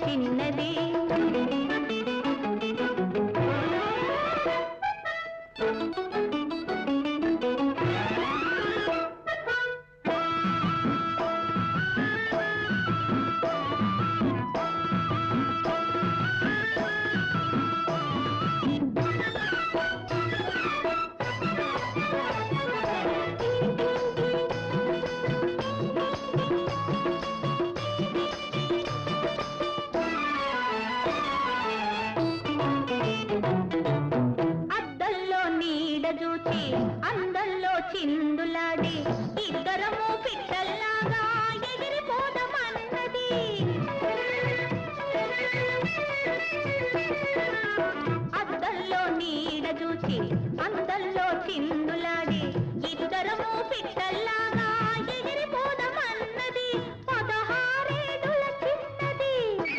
చిన్నది అద్దంలో నీడ చూచి అందంలో చిందులాడి ఇద్దరము పిట్టల్లాగా ఎగిరిపోదమన్నది అద్దంలో నీడ చూచి అందంలో చిందులాడి ఇద్దరము పిట్టల్లాగా ఎగిరిపోదమన్నది పదహారేడుల చిన్నది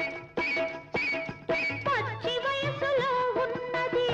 పచ్చి వయసులో ఉన్నది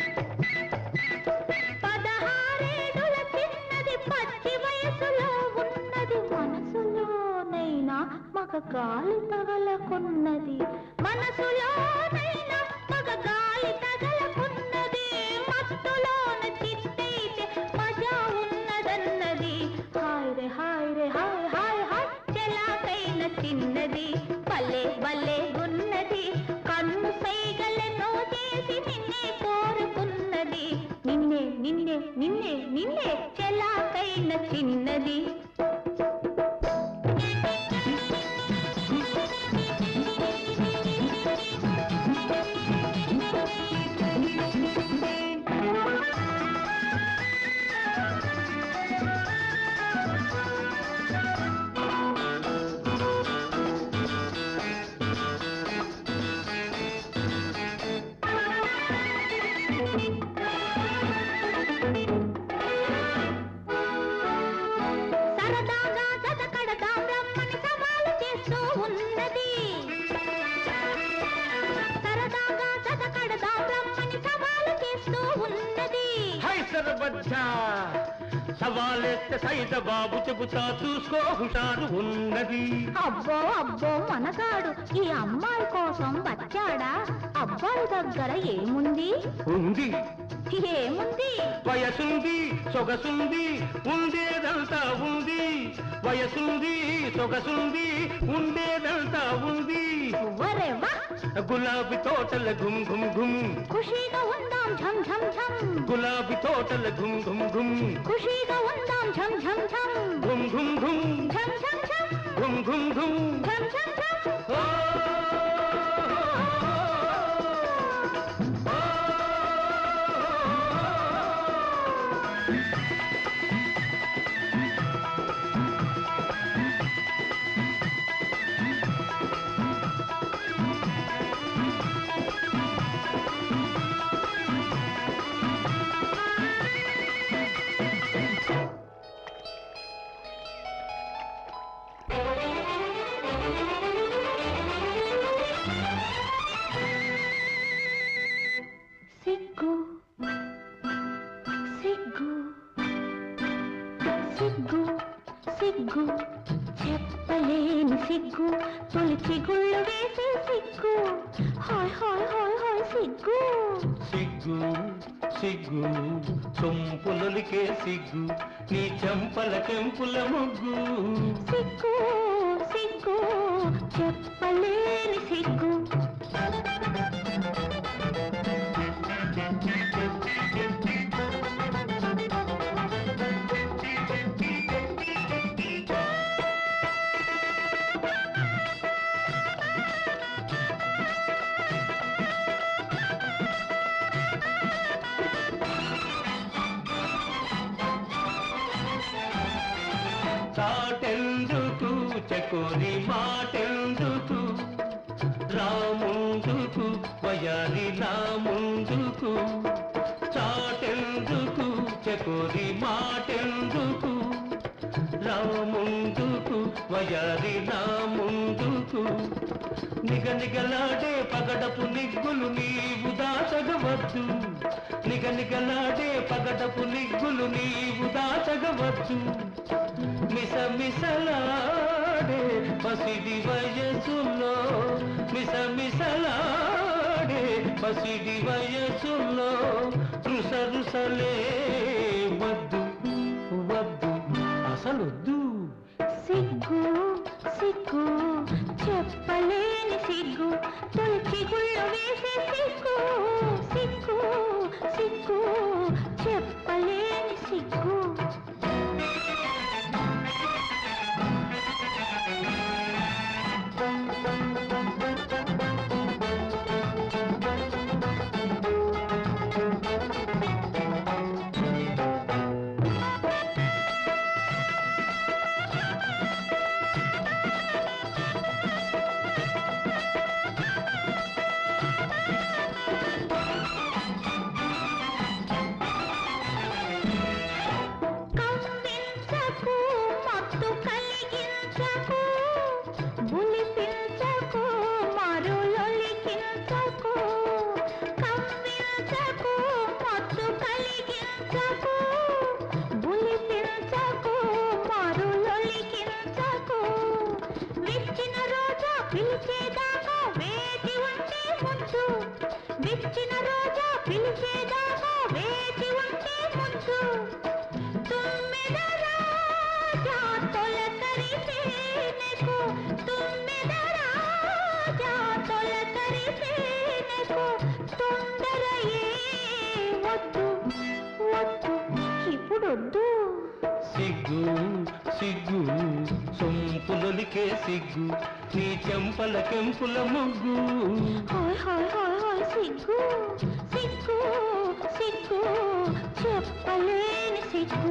పదహారేడుల చిన్నది పచ్చి వయసులో ఉన్నది మనసులోనైనా మగ గాలి తగలకున్నది మనసులోనైనా మగ గాలి తగలకున్నది మత్తులోన చిత్తైతే మజా ఉన్నదన్నది హాయ్ రే హాయ్ రే హాయ్ హాయ్ హాయ్ చెలాకైన చిన్నది భలే భలే ఉన్నది కన్ను సైగలెన్నో చేసి నిన్నే కోరుకున్నది నిన్నే నిన్నే నిన్నే నిన్నే చెలాకైన చిన్నది సరదాగా జతకడదాం రమ్మని సవాలు చేస్తూ ఉన్నది సరదాగా జతకడదాం రమ్మని సవాలు చేస్తూ ఉన్నది హై సర్వచ్చా సవాలెత్తే సైద బాబు చెబుతా చూసుకో హుషారు ఉన్నది అబ్బో అబ్బో మనగాడు ఈ అమ్మాయి కోసం వచ్చాడా అబ్బాయి దగ్గర ఏముంది ఉంది ఏముంది వయసుంది సొగసుంది ఉండేదంతా ఉంది వయసుంది సొగసుంది ఉండేదంతా ఉంది వరేవా గులాబీ తోటల గుమ్ గుమ్ గుమ్ ఖుషీగా ఉందాం ఝం ఝం ఝం గులాబీ తోటల గుమ్ గుమ్ గుమ్ ఖుషీగా ఉందాం ఝం ఝం ఝం గుమ్ గుమ్ గుమ్ ఝం ఝం ఝం గుమ్ గుమ్ గుమ్ ఝం ఝం ఝం ఓ! సిగ్గు సిగ్గు సిగ్గు సిగ్గు చెప్పలేని సిగ్గు తొలి చిగుళ్ళు వేసే సిగ్గు హాయ్ హాయ్ హాయ్ హాయ్ సిగ్గు సిగ్గు సిగ్గు సొంపులొలికే సిగ్గు నీ చెంపల కెంపుల ముగ్గు సిగ్గు సిగ్గు చెప్పలేని సిగ్గు చాటెందుకు చకోరి మాటెందుకు రాముందుకు వయాలి రాముందుకు చాటెందుకు చకోరి మాటెందుకు రాముందుకు వయాలి రాముందుకు నిగ నిగలాడే పగడపు నిగ్గులు నీవు దాచగవచ్చు నిగ నిగలాడే పగడపు నిగ్గులు నీవు దాచగవచ్చు మిస మిసలా మిసమిసలాడే పసిడి వయసులో మిసమిసలాడే పసిడి వయసులో రుసరుసలే వద్దు వద్దు అసలొద్దు సిగ్గు సిగ్గు చెప్పలేని సిగ్గు తొలిచి గుళ్ళు వేసే సిగ్గు సిగ్గు సిగ్గు చెప్పలేని సిగ్గు కవ్వించకు మత్తు కలిగించకు బులిపించకు మరులొలికించకు కవ్వించకు మత్తు కలిగించకు బులిపించకు మరులొలికించకు విచ్చిన రోజా పిలిచేదాకా వేచి ఉంటే ముందు విచ్చిన రోజా పిలిచేదాకా వేచి ఉంటే ముందు తుమ్మెద రాజా తొలకరిసేనెకు తుమ్మెద రాజా తొలకరిసేనెకు తొందర ఏ వద్దు వద్దు ఇప్పుడొద్దు సిగ్గు సిగ్గు సొంపులొలికే సిగ్గు నీ చెంపల కెంపుల ముగ్గు హాయ్ హాయ్ హాయ్ హాయ్ సిగ్గు సిగ్గు సిగ్గు చెప్పలేని సిగ్గు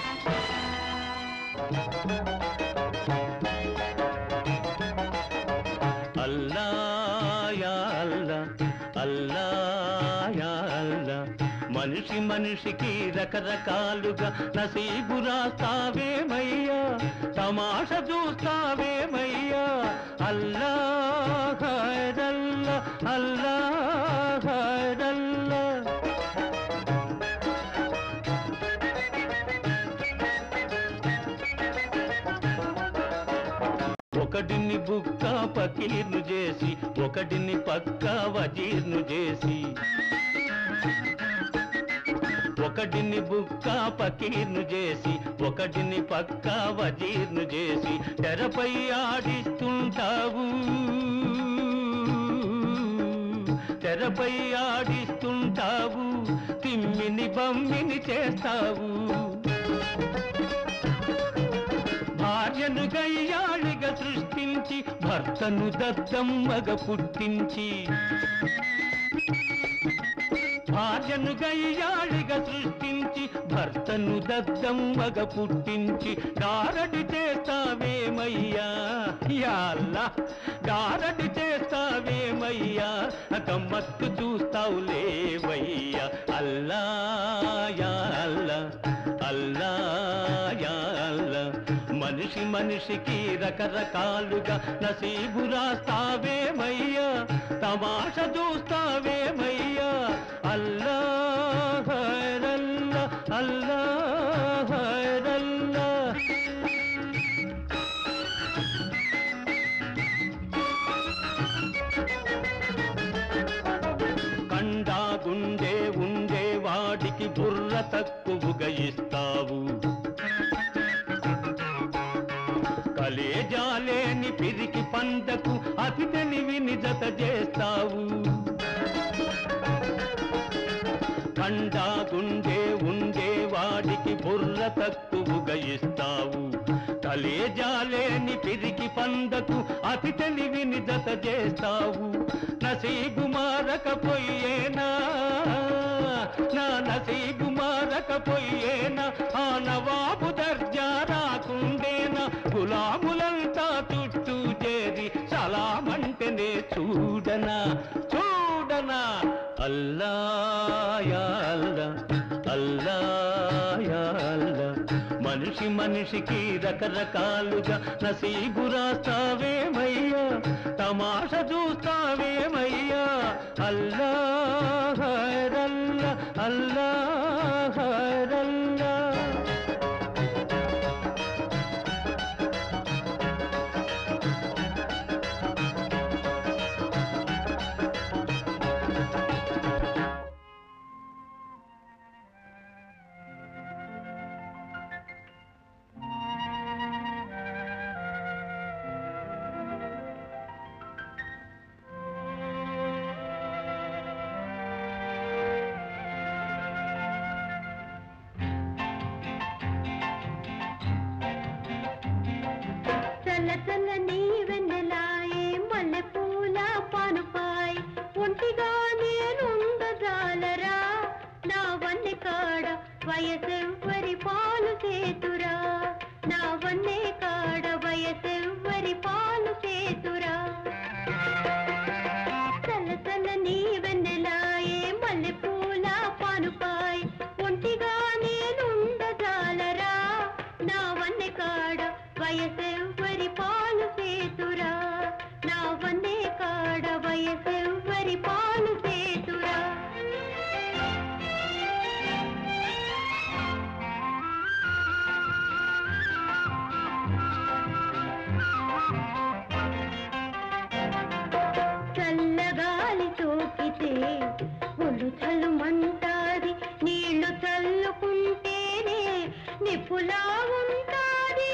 అల్లా యా అల్లా అల్లా యా అల్లా మనిషి మనిషికి రకరకాలుగా నసీబు రాస్తావేమయ్యా తమాష చూస్తావేమయ్యా అల్లా ఖైరల్లా అల్లా ఖైరల్లా ఒకటిని బుక్క పకీర్ను చేసి ఒకటిని పక్క వజీర్ను చేసి ఒకటిని బుక్క పకీర్ను చేసి ఒకటిని పక్క వజీర్ను చేసి తెరపై ఆడిస్తుంటావు తెరపై ఆడిస్తుంటావు తిమ్మిని బమ్మిని చేస్తావు భార్యను గయ్యాళిగా సృష్టించి భర్తను దద్దమ్మగ పుట్టించి భార్యను గయ్యాళిగా సృష్టించి భర్తను దద్దమ్మగ పుట్టించి గారడి చేస్తావేమయ్యా యాల్లా గారడి చేస్తావేమయ్యా గమ్మత్తు చూస్తావు లేవయ్యా అల్లా యా అల్లా అల్లా యా అల్లా మనిషి మనిషికి రకరకాలుగా నసీబు రాస్తావేమయ్యా తమాష చూస్తావేమయ్యా అల్లా హైరల్లా అల్లా హైరల్లా కండా గుండె ఉండే వాడికి బుర్ర తక్కువగా ఇస్తావు కలేజాలేని పిరికి పంటకు అతి తెలివిని జత చేస్తావు కండా గుండె ఉండే వాడికి బుర్ర తక్కువగా ఇస్తావు కలేజాలేని పిరికి పందకు అతి తెలివిని జత చేస్తావు నసీబు మారకపోయేనా నా నసీబు మారకపోయేనా ఆ నవాబు దర్జా రాకుండేనా గులాములంతా చుట్టూ చేరి సలామంటేనే చూడనా చూడనా అల్లా యా అల్లా అల్లా యా అల్లా మనిషి మనిషికి రకరకాలుగా నసీబు రాస్తావేమయ్యా తమాష చూస్తావేమయ్యా అల్లా హైరల్లా అల్లా హైరల్లా చల్ల చల్ల నీ వెన్నెలాయే మల్లె పూల పానుపాయ్ ఒంటిగా నేనుండజాలరా నా వన్నె కాడ వయసెవ్వరి పాలు చేతురా నా వన్నె కాడ వయసెవ్వరి పాలు చేతురా చల్ల చల్ల నీ వెన్నెలాయే మల్లె పూల పానుపాయ్ ఒంటిగా నేనుండజాలరా నా వన్నె కాడ వయసెవ్వరి పాలు చేతురా నా వన్నె కాడ వయసెవ్వరి పాలు చేతురా చల్లగాలి సోకితే ఒళ్ళు చల్లుమంటాది నీళ్లు చల్లుకుంటేనే నిప్పులా ఉంటాది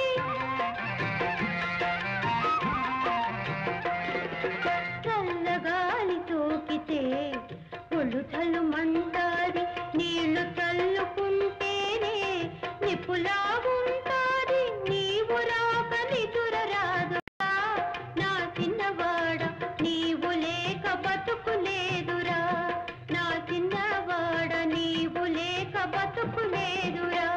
చల్లగాలి సోకితే ఒళ్ళు చల్లుమంటాది నీళ్లు చల్లుకుంటేనే నిప్పులా ఉంటాది నీవు రాక నిదురరాదు నా చిన్నవాడ నీవు లేక బతుకులేదురా నా చిన్నవాడ నీవు లేక బతుకులేదురా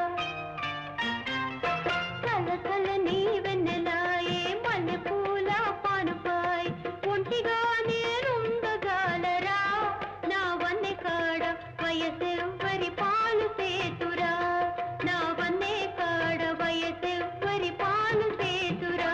చల్ల చల్ల నీ వెన్నెలాయే మల్లె పూల పానుపాయ్ ఒంటిగా నేనుండగాలరా నా వన్నె కాడ వయసెవ్వరి పాలు సేతురా నా వన్నె కాడ వయసెవ్వరి పాలు సేతురా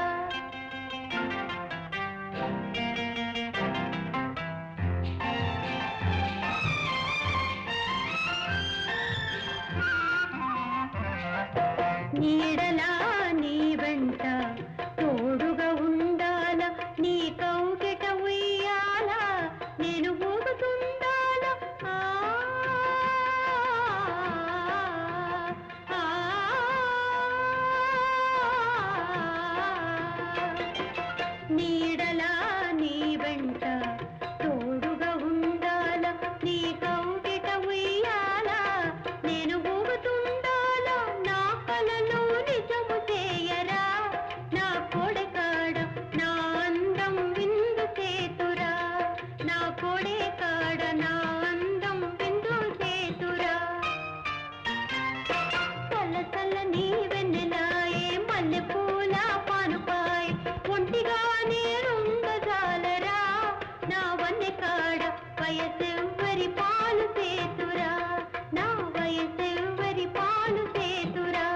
నీడలా నీ వెంట తోడుగా ఉండాల నీ కౌగిట ఉయ్యాల నేను ఊగుతుండాల ఆ, ఆ, నీడలా నీ వెంట తోడుగా ఉండాల నీ కౌగిట ఉయ్యాల నేను ఊగుతుండాల నా కలలో నిజము చేయరా నా కోడెకాడ నా అందం విందు చేతురా నా కోడెకాడ నా అందం విందు చేతురా చల్ల చల్ల నీ వెన్నెలాయే మల్లె పూల పానుపాయ్ ఒంటిగా నేరుండజాలరా నా వన్నె కాడ వయసెవ్వరి పాలు చేతురా నా వయసెవ్వరి పాలు చేతురా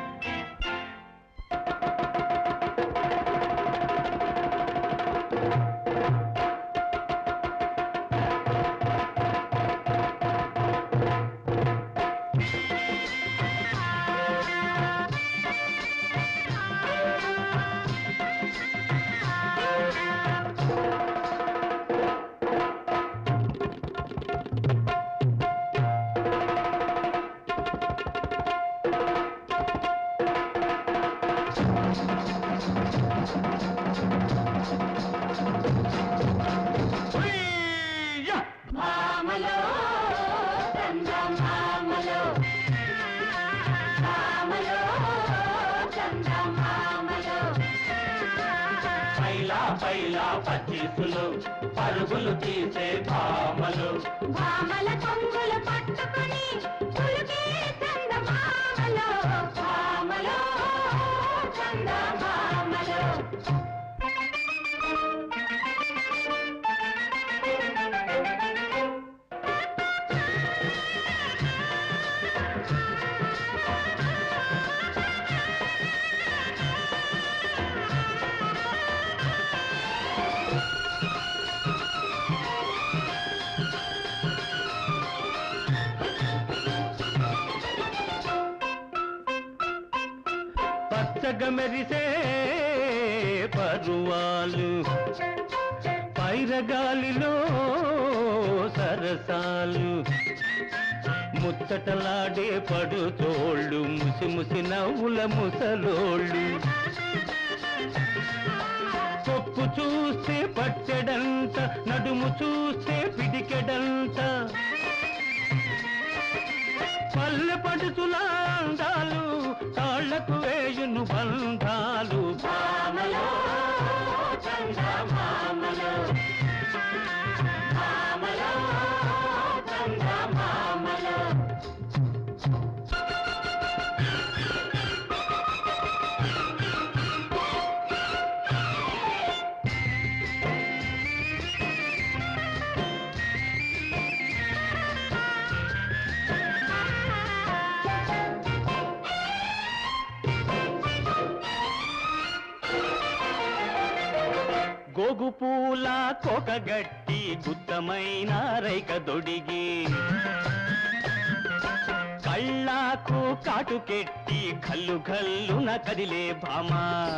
ఉయ్యా! మామలో చందం మామలో మామలో చందం మామలో పైలా పైలా పచ్చీసులు పరుగులు తీసే భామలు భామల కొంగులు పట్టుకుని పులికే చంద మామలో మామలో చంద మామలో పచ్చగా మెరిసే పరువాలు పైరగాలిలో సరసాలు ముచ్చటలాడే పడు తోళ్ళు ముసి ముసి నవ్వుల ముసలోళ్ళు కొప్పు చూస్తే పట్టెడంత నడుము చూస్తే పిడికెడంత పల్లె పడుతులాండాలు తాళ్లకు వేయును బంధాలు మామలో గోగు పూల కోకగట్టి గుత్తమైన రైక దొడిగి కళ్ళాకు కాటుకెట్టి కల్లు కల్లున కదిలే భామ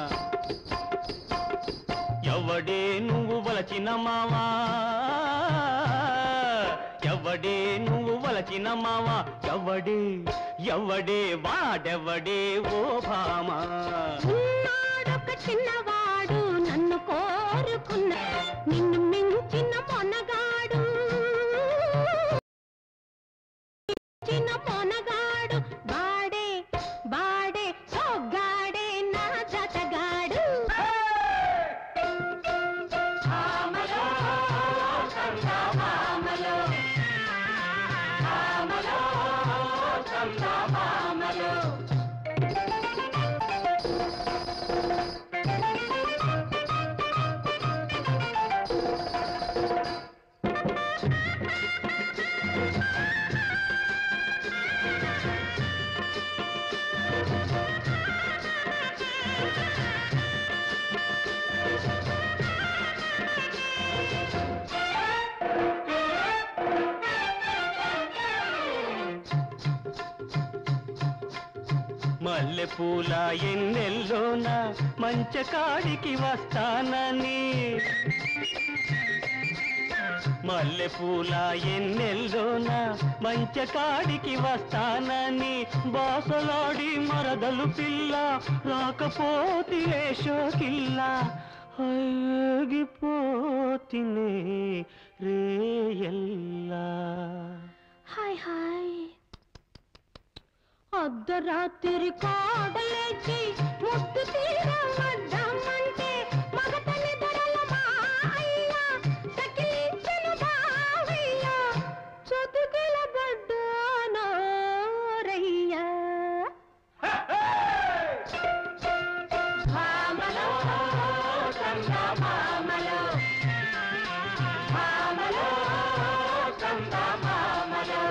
ఎవడే నువ్వు వలచిన మావా ఎవడే నువ్వు వలచిన మావా ఎవడే ఎవడే వాడెవడే ఓ భామ ఉన్నాడొక చిన్నవాడు నన్ను కోరుకున్న నిన్ను మించిన మొనగాడు చిన్న మొనగాడు బాడే బాడే సొగ్గాడే నా జతగాడు ఆమలో, సందా మామలో. ఆమలో, సందా మామలో. మల్లె పూల ఎన్నెల్లోన మంచకాడికి వస్తానని మల్లె పూల ఎన్నెల్లోన మంచకాడికి వస్తానని బాసలాడి మరదలు పిల్ల రాకపోతే షోకిల్ల ఆగిపోతినే రేయల్లా హాయ్ హాయ్ అర్ధరాత్రి కాడలేచి ముద్దు తీరవద్దామంటే మగతని ధరల మా అయ్య సకిలించను బావయ్య చతుకుల బడ్డానోరయ్య భామలో సందా భామలో భామలో సందా భామలో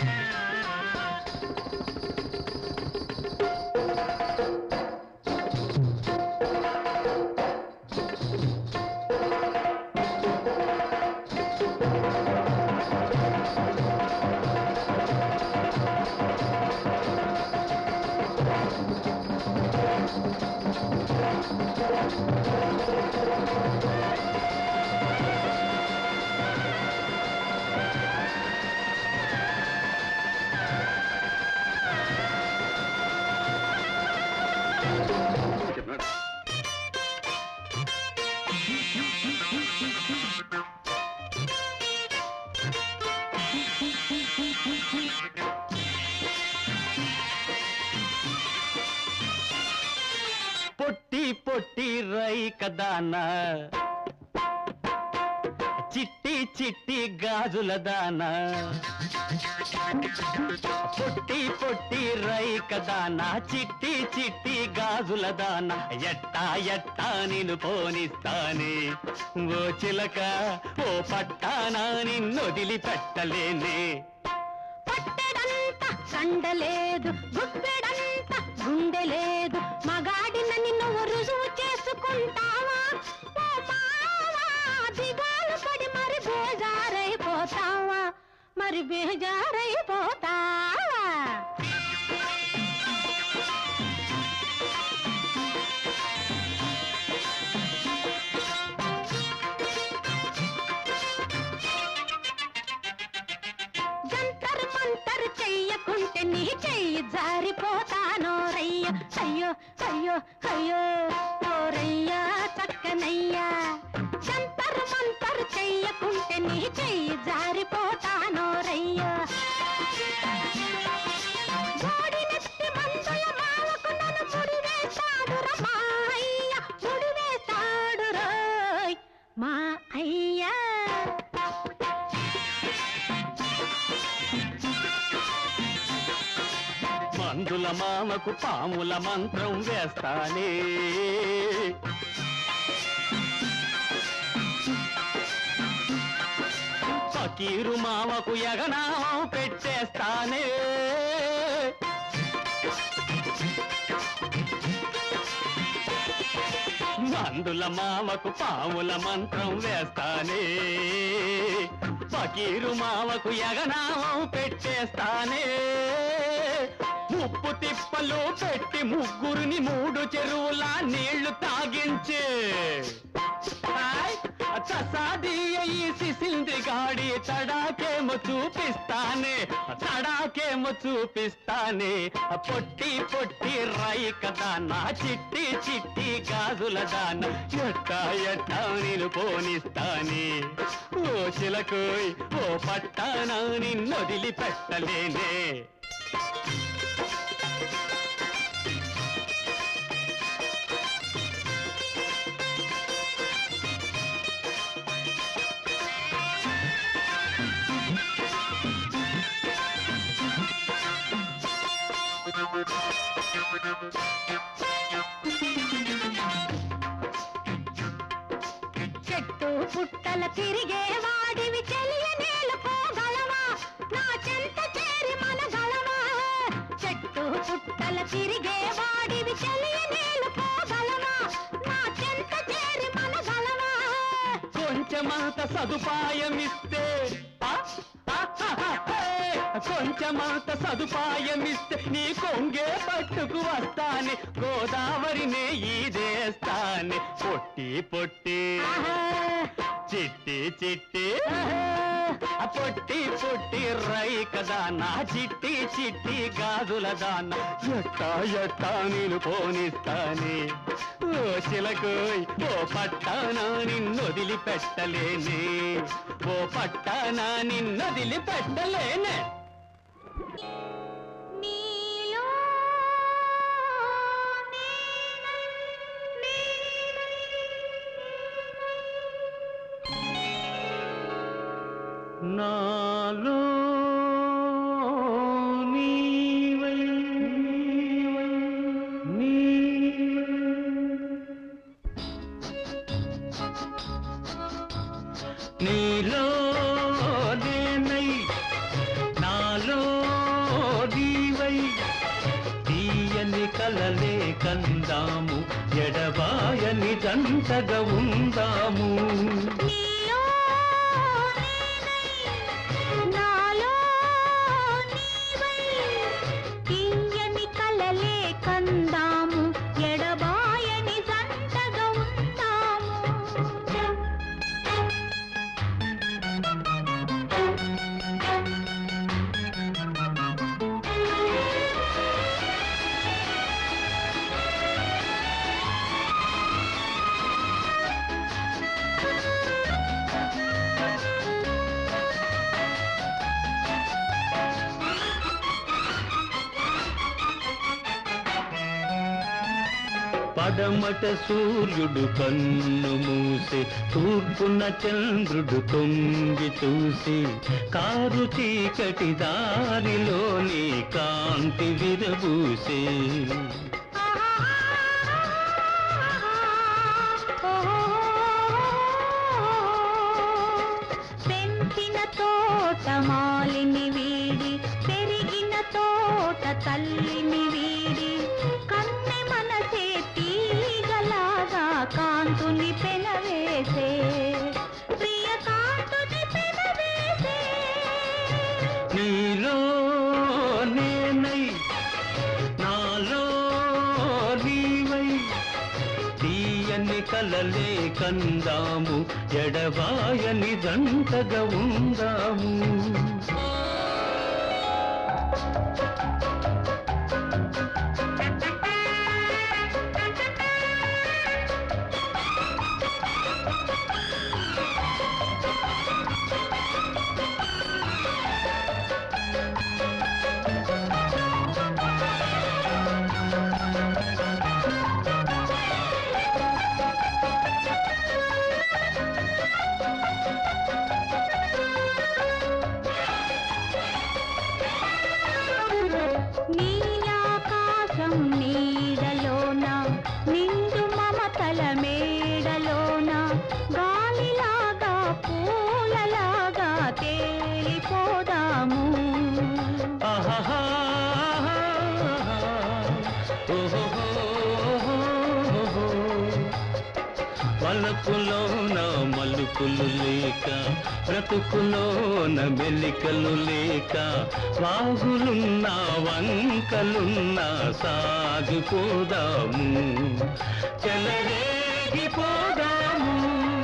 పొట్టి పొట్టి రై కదానా చిట్టి చిట్టి గాజుల దానా పొట్టి పొట్టి రై కదానా చిట్టి చిట్టి గాజుల దానా ఎట్టా ఎట్టా నేను పోనిస్తానే ఓ చిలక ఓ పట్టానా నిన్ను వదిలిపెట్టలేనే పట్టెడంత సండలేదు గుప్పెడంత గుండె లేదు మగాడినని నువ్వు రుజువు చేసుకుంటావా ఓ మావా దిగాలు పడి మరి బేజారైపోతావా మరి బేజారైపోతావా జంతర్ మంతర్ చెయ్యకుంటే నీ చెయ్యి జారిపోతానో రయ్య అయ్యో అయ్యో అయ్యో ఓ రయ్య చక్కనయ్యా జంతర్ మంతర్ చెయ్యకుంటే నీ చెయ్యి జారిపోతానో రయ్య జోడినెత్తి మందుల మావకు నన్ను ముడివేశాడు రా మా అయ్య ముడివేశాడు రోయ్ మా అయ్యా మందుల మామకు పాముల మంత్రం వేస్తానే ఫకీరు మామకు యగనామం పెట్టేస్తానే పందుల మామకు పాముల మంత్రం వేస్తానే ఫకీరు మామకు యగనామం పెట్టేస్తానే ముప్పు తిప్పలు పెట్టి ముగ్గురిని మూడు చెరువుల నీళ్లు తాగించే హాయ్! తసాదీయ ఈ సిసింది గాడి తడాకేమో చూపిస్తానే తడాకేమో చూపిస్తానే పొట్టి పొట్టి రై కదా నా చిట్టి చిట్టి గాజుల దాన ఎట్టా ఎట్టా నేను పోనిస్తానే ఓ చిలకోయ్ ఓ పట్టానా నిన్నొదిలి పెట్టలేనే చెట్టు పుట్టల తిరిగే వాడివి చెలియ నేలుకోగలవా నా చెంత చేరి మన గలవా చెట్టు పుట్టల తిరిగే వాడివి చెలియ నేలుకోగలవా నా చెంత చేరి మన గలవా కొంచెమంత సదుపాయమిస్తే ఆ, ఆ, ఆ, ఆ, ఏ! కొంచెమంత సదుపాయమిస్తే నీ కొంగే పట్టుకు వస్తానే గోదావరినే ఈదేస్తానే పొట్టి పొట్టి చిట్టి చిట్టి ఆ పొట్టి పొట్టి రై కదా నా చిట్టి చిట్టి గాజుల దాన్న ఎట్టా ఎట్టా నేను పోనిస్తానే ఓ చిలకోయ్ ఓ పట్టానా నిన్నొదిలి పెట్టలేనే ఓ పట్టానా నిన్నొదిలి పెట్టలేనే నీలో నాలో నీవై నీవై నీలో నేనై నాలో నీవై తీయని కలలే కందాము ఎడబాయని జంటగా ఉందాము నీలో నేనై, నాలో నీవై, తీయని కలలే కందాము ఎడబాయని జంటగా ఉందాము పడమట సూర్యుడు కన్ను మూసి తూర్పున చంద్రుడు తొంగి చూసి కారు చీకటి దారిలోని కాంతి విరబూసే పెంచిన తోట మాలిని వీడి పెరిగిన తోట తల్లిని వీడి కన్నె మనసే తీగలాగా కాంతుని పెనవేసే ప్రియ కాంతుని పెనవేసే నీలో నేనై నాలో నీవై తీయని కలలే కందాము ఎడబాయని జంటగా ఉందాము నీలాకాశం నీడలోన నిండు మమతల మేడలోన గాలిలాగా పూలలాగా తేలిపోదాము ఆహాహా ఓహోహో వలపులోన మలుపులు లేక బ్రతుకులోన మెలికలు లేక వాగులున్నా వంకలున్నా సాగిపోదాము చెలరేగిపోదాము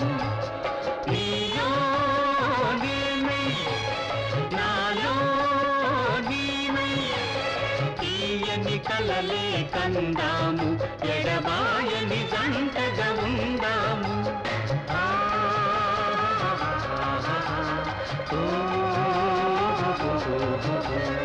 నీలో నేనై, నాలో నీవై, తీయని కలలే కందాము ఎడబాయని జంటగా ఉందాము ఆ, ఓ, ఓ, ఓ, ఓ.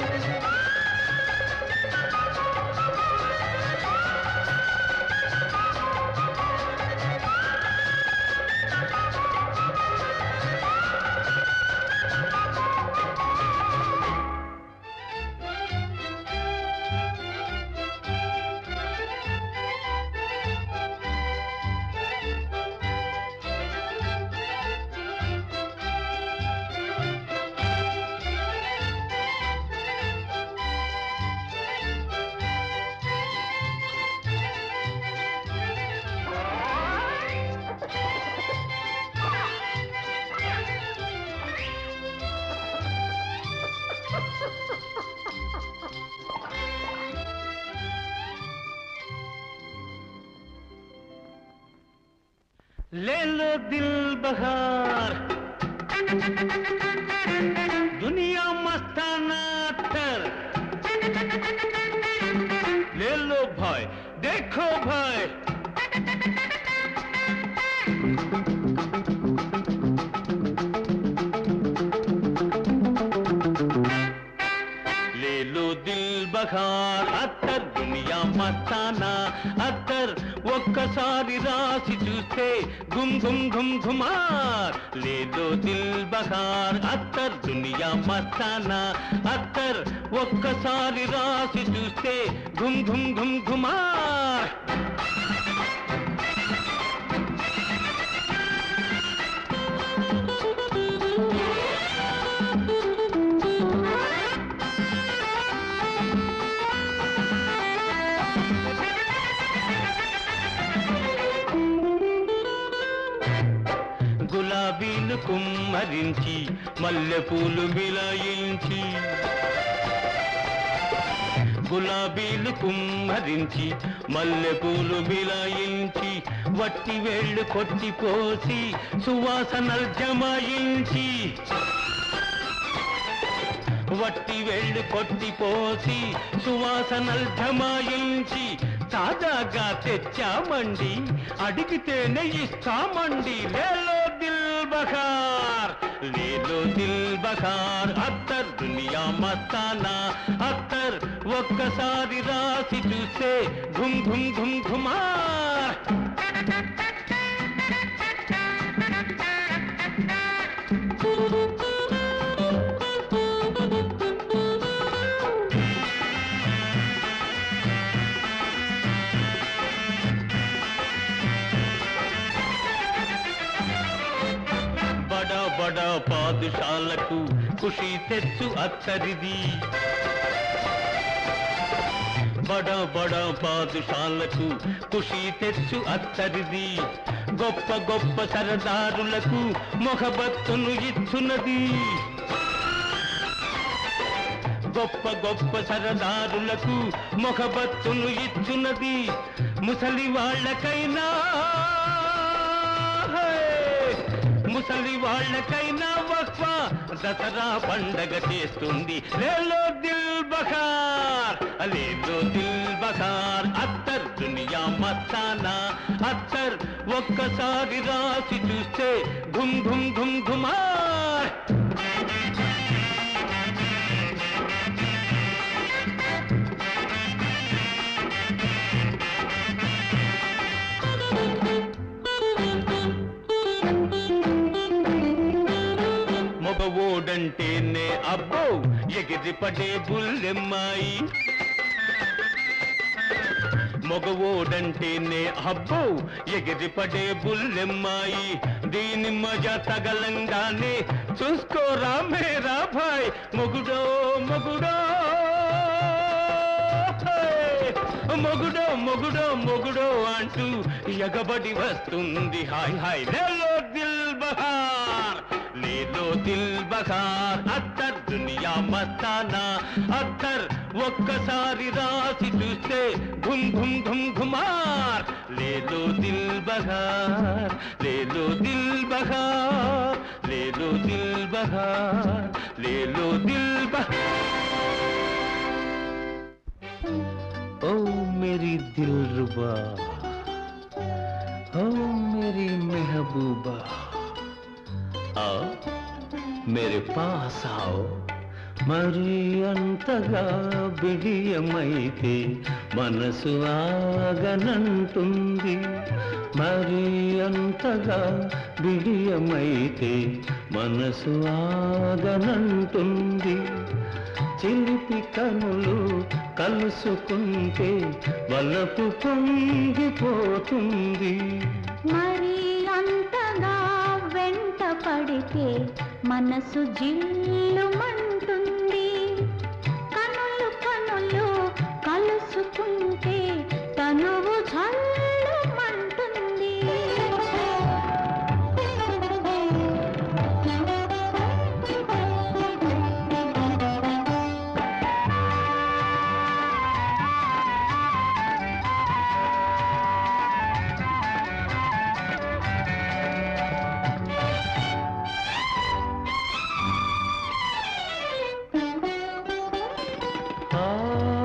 ले लो दिल बहार दुनिया मस्ताना अत्तर ले लो भाई देखो भाई ले लो दिल బహార్ అత్తర్ దునియా మస్తానా అత్తర్ ఒక్కసారి రాసి చూస్తే గుమ్ గుమ్ గుమ్ గుమార్ లేదో దిల్ బహార్ అత్తర్ దునియా మస్తానా అత్తర్ ఒక్కసారి రాసి చూస్తే గుమ్ గుమ్ గుమ్ గుమార్ గులాబీలు కుమ్మరించి మల్లెపూలు మిలాయించి గులాబీలు కుమ్మరించి మల్లెపూలు మిలాయించి వట్టి వేళ్ళు కొట్టిపోసి సువాసనలు జమాయించి వట్టి వేళ్ళు కొట్టిపోసి సువాసనలు జమాయించి తాజాగా తెచ్చామండి అడిగితేనే ఇస్తామండి లేలో దిల్ బహార్ లేలో దిల్ బహార్ అత్తర్ దునియా మస్తానా అత్తర్ ఒక్కసారి రాసి చూస్తే ఘుమ్ ఘుమ్ ఘుమ్ ఘుమార్ బడ బడ పాదుషాలకు ఖుషి తెచ్చు అత్తరిది బడ బడ పాదుషాలకు ఖుషి తెచ్చు అత్తరిది గొప్ప గొప్ప సరదారులకు మొహబత్తును ఇచ్చున్నది గొప్ప గొప్ప సరదారులకు మొహబత్తును ఇచ్చున్నది ముసలి వాళ్ళకైనా హే! ముసలి వాళ్ళకైనా వక్ఫా దసరా పండగ చేస్తుంది లేలో దిల్ బహార్ లేలో దిల్ బహార్ అత్తర్ దునియా మస్తానా అత్తర్ ఒక్కసారి రాసి చూస్తే ఘుమ్ ఘుమ్ ఘుమ్ ఘుమార్ మగవోడంటేనే అబ్బో ఎగిరిపడే బుల్లెమ్మాయి మగవోడంటేనే అబ్బో ఎగిరిపడే బుల్లెమ్మాయి దీని మజా తగలంగానే చూసుకోరా మేరా భాయ్ మొగుడో మొగుడో హే! మొగుడో మొగుడో మొగుడో అంటూ ఎగబడి వస్తుంది హాయ్ హాయ్ లేలో దిల్ బహార్ లేలో దిల్ బహార్ అత్తర్ దునియా మస్తానా అత్తర్ ఒక్కసారి రాసి చూస్తే ఘుమ్ ఘుమ్ ఘుమ్ ఘుమార్ లేలో దిల్ బహార్ లేలో దిల్ బహార్ లేలో దిల్ బహార్ లేలో దిల్ బహార్ ओ मेरी दिलरुबा ओ मेरी महबूबा आओ मेरे पास आओ మరి అంతగా బిడియమైతే మనసు ఆగనంటుంది మరి అంతగా బిడియమైతే మనసు ఆగనంటుంది చిలిపి కనులు కలుసుకుంటే వలపు పొంగిపోతుంది మరి అంతగా వెంట పడితే మనసు జిల్లుమంటుంది కనులు కనులు కలుసుకుంటే తనువు జల్లుమంటుంది ఆ,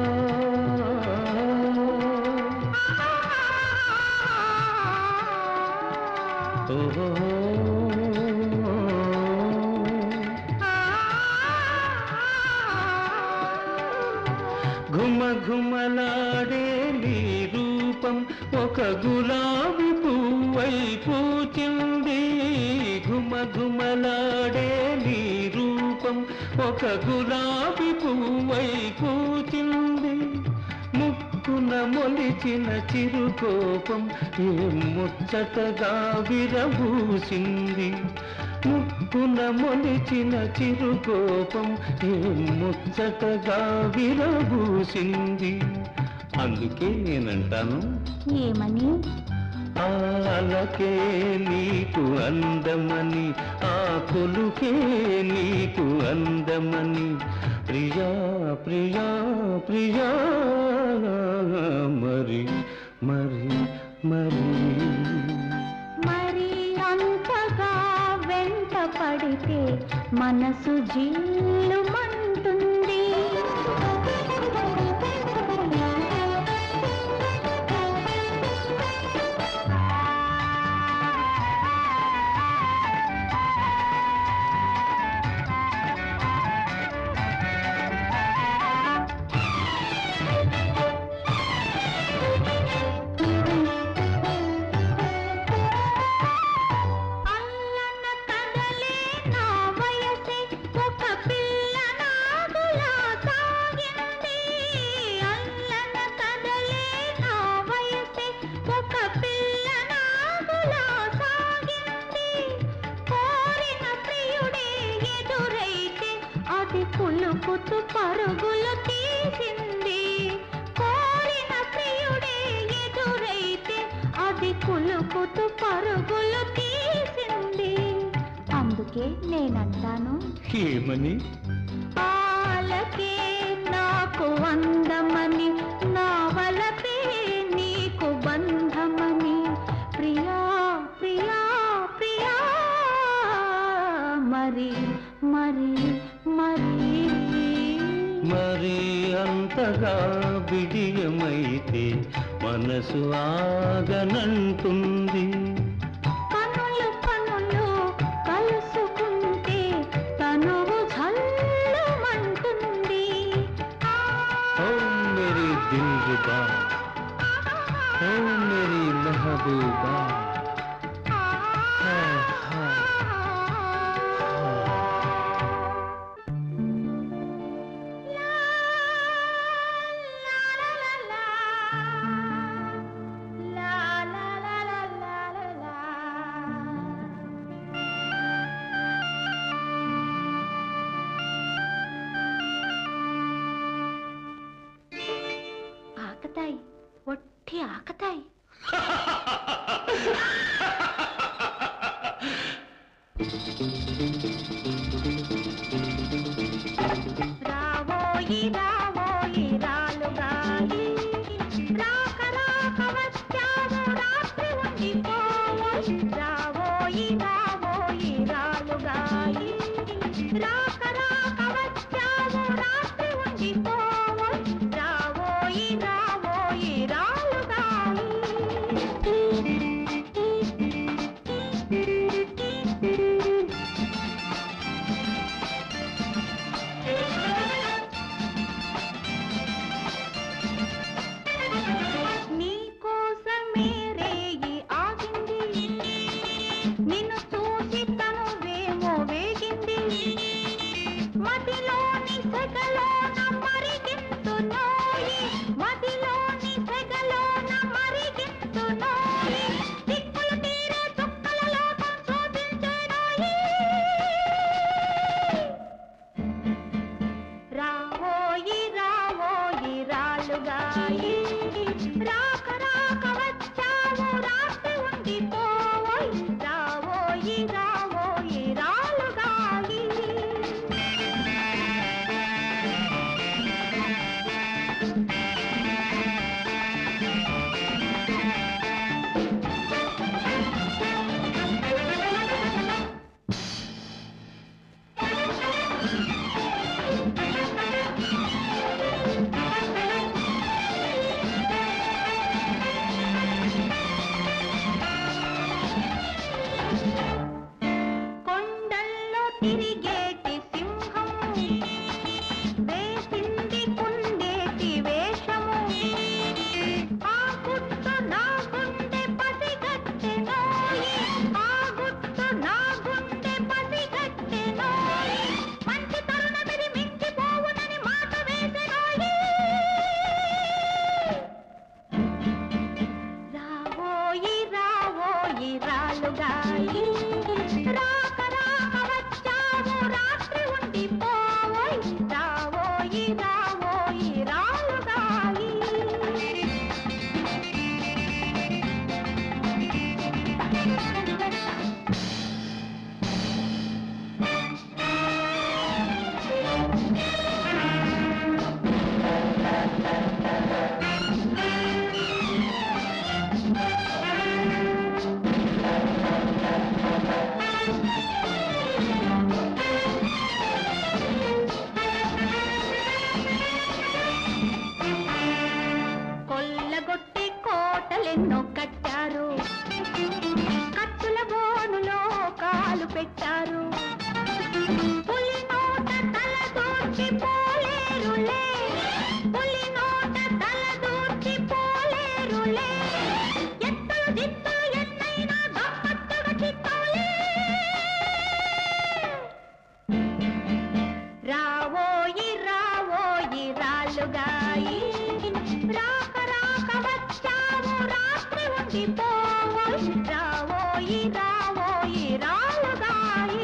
ఘుమ ఘుమలాడే నీ రూపం ఒక గులాబీ పువ్వై పూచింది ఘుమ ఘుమలాడే నీ రూపం ఒక గులాబీ పువ్వై పూచింది ముక్కున మొలిచిన చిరుకోపం ఏ ముచ్చటగా విరబూసింది ముక్కున మొలిచిన చిరుకోపం ఏ ముచ్చటగా విరబూసింది అందుకే నేనంటాను ఏమని ఆలకే నీకు అందమని ఆ కొలుకే నీకు అందమని ప్రియా ప్రియా ప్రియా మరి మరి మరి మరి అంతగా వెంట పడితే మనసు జిల్లుమంటుంది అల్లన కదలే నా వయసే ఒక పిల్ల నాగులా సాగింది అల్లన కదలే నా వయసే ఒక పిల్ల నాగులా సాగింది కోరిన ప్రియుడే ఎదురైతే అది కులుకుతూ పరుగులు తీసింది కోరిన ప్రియుడే ఎదురైతే అది కులుకుతూ పరుగులు తీసింది అందుకే నేనంటాను ఏమని పాలకే నాకు అందమని నా వలపే నీకు బంధమని ప్రియా ప్రియా ప్రియా మరి మరి మరి మరి అంతగా బిడియమైతే మనసు ఆగనంటుంది కనులు కనులు కలుసుకుంటే తనువు జల్లుమంటుంది ఓ మేరీ దిల్రుబా ఓ మేరీ మెహబూబా హా, హా, హా. ఆకతాయి ఒట్టి ఆకతాయి రావోయి రావోయి రాలుగాయి రాక రాక వచ్చావు రాత్రి ఉండిపోవోయ్ రావోయి రావోయి రాలుగాయి రాక రాక వచ్చావు రాత్రి ఉండిపోవోయ్ రావోయి రావోయి రాలుగాయి నీ కోసమే రేయి ఆగింది నిన్ను చూసి తనువేమో వేగింది మదిలోని సెగలోన మరిగింతునోయి మదిలోని సెగలోన మరిగింతునోయి దిక్కులు తీరే చుక్కల లోకం శోభించెనోయి రావోయి రావోయి రాలుగాయి రాక రాక వచ్చావు రాత్రి ఉండిపోవోయ్ రావోయి రావోయి రాలుగాయి కొండల్లో తిరిగేటి సింహం వేసింది కుండేటి వేషము ఆ గుట్టు నా గుండె పసిగట్టెనోయి ఆ గుట్టు నా గుండె పసిగట్టెనోయి మంచి తరుణమిది మించిపోవునని మాట వేసెనోయి రావోయి రావోయి రాలుగాయి రాక రాక వచ్చావు రాత్రి ఉండిపోవోయ్ రావోయి రావోయి రాలుగాయి కొల్లగొట్టి కోటలెన్నో కట్టారు కత్తుల బోనులో కాలు పెట్టారు పులి నోట తల దూర్చి పోలేరులే పులి నోట తల దూర్చి పోలేరులే ఎత్తులు దిత్తులు ఎన్నైనా గమ్మత్తుగా చిత్తవులే రావోయి రావోయి రాలుగాయి రాక రాక వచ్చావు రాత్రి ఉండిపోవోయ్ రావోయి రావోయి రాలుగాయి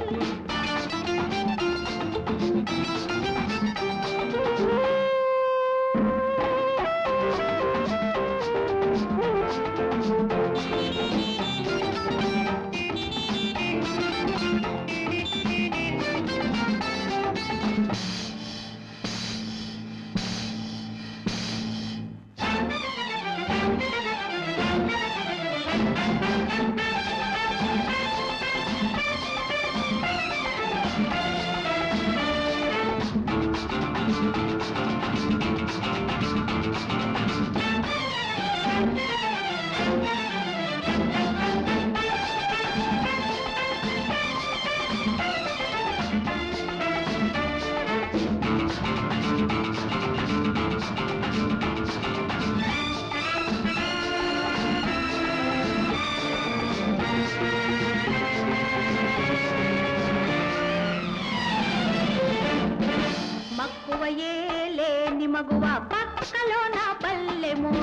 మక్కువ ఏలేని మగువ పక్కలో నా పల్లెము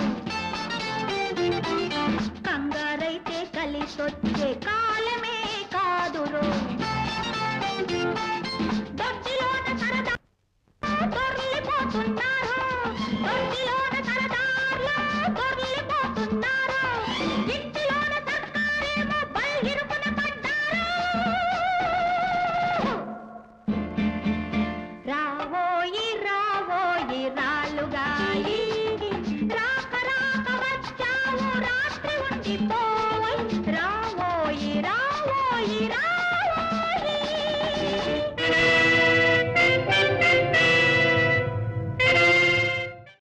కంగారైతే కలిసొచ్చే కాలమే కాదురో దొడ్డిలోన సరదా దొర్లిపోతున్నారు దొడ్డిలోన సరదార్లో దొర్లి దాటిపో